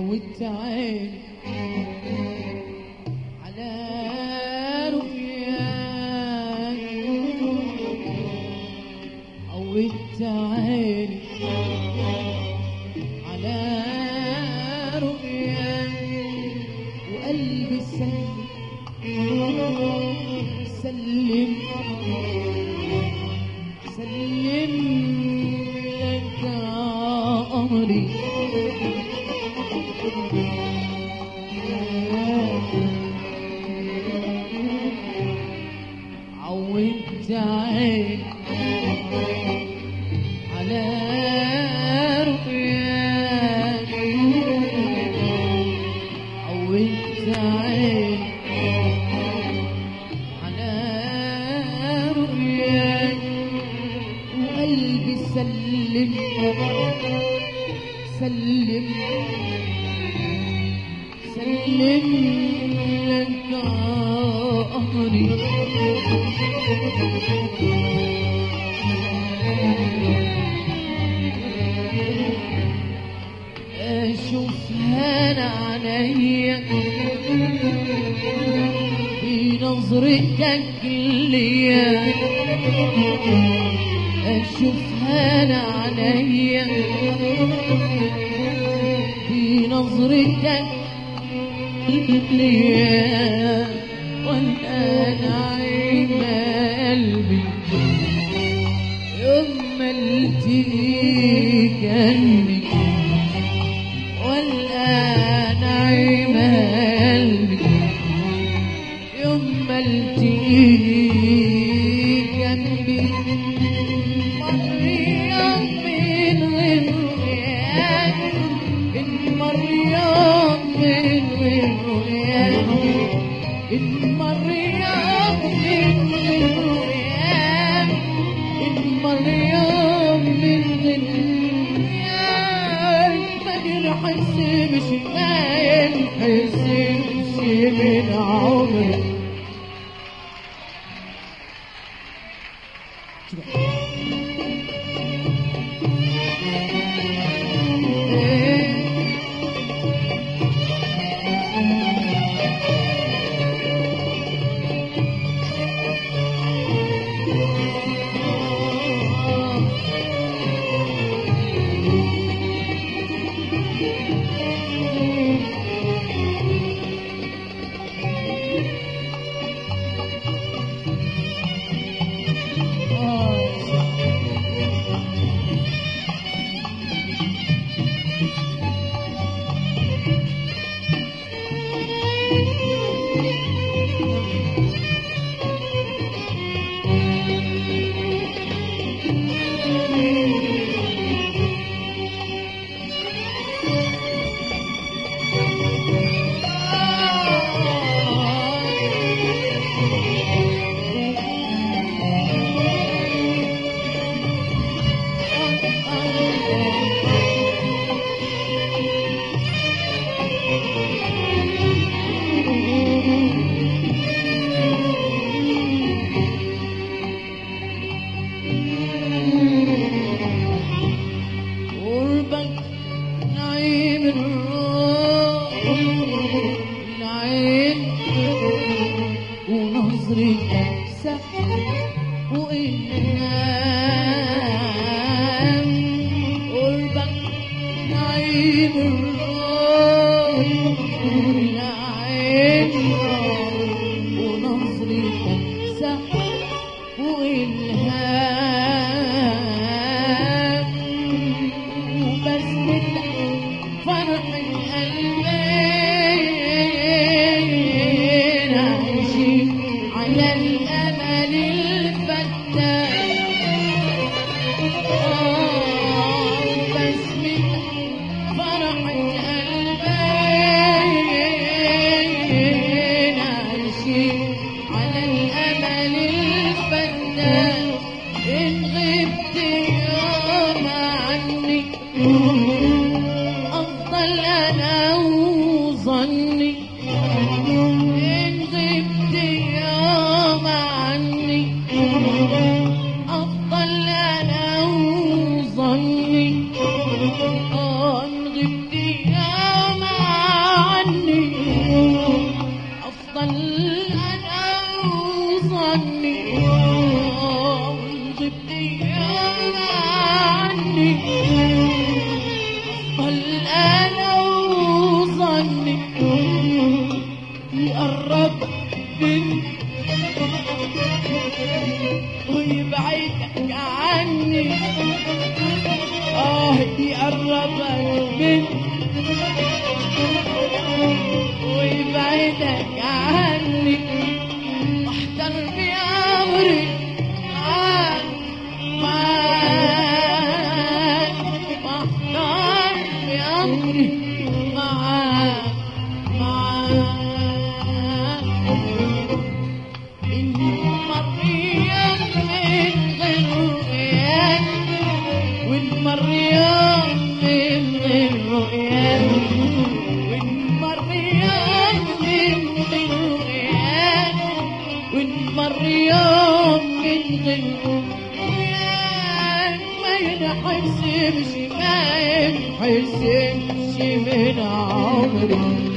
عودت عيني على رؤياك عودت عيني على رؤياك وقلبي سلم سلم سلم لك أمري عودت عيني على رؤياك عودت عيني على رؤياك وقلبي سلم سلم سلم لك أمري أشوف هنا عليا في نظرتك ليا أشوف هنا عليا في نظرتك ليا والآن عين قلبي يوم ما التقيك قلبي والآن عين قلبي يوم ما التقيك جنبي مر يوم من غير رؤياك إن مر يوم من غير رؤياك إن مر يوم من غير رؤياك إن مر يوم من غير رؤياك ما نحسبش ما ينحسبش من عمري قربك نعيم الروح العين ونظرك سحر وإنام قربك نعيم الروح العين ونظرك سحر وإلهام وبس فرح القلبين عايشين على الأمل الفتاح آه، بس فرح القلبين عايشين على الأمل الفتاح إن غبت يوم عني أفضل أنا وظني إن غبت يوم عني أفضل أنا وظني آه إن غبت يوم مني ويبعدك عني اه يقربك مني ويبعدك عني واحتر بأمري معاك معاك واحتر بأمري معاك معاك إن مر يوم من غير رؤياك وإن مر يوم من غير رؤياك وإن مر يوم من غير رؤياك وإن مر يوم من غير رؤياك ما ينحسبش ما ينحسبش من عمري